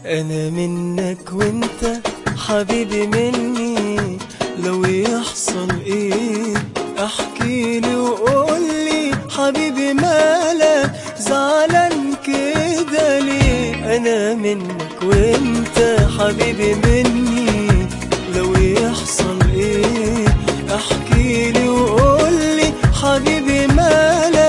انا منك وانت حبيبي مني لو يحصل ايه احكي لي وقول لي حبيبي مالك زعلان كده ليه انا منك وانت حبيبي مني لو يحصل ايه احكي لي وقول لي حبيبي مالك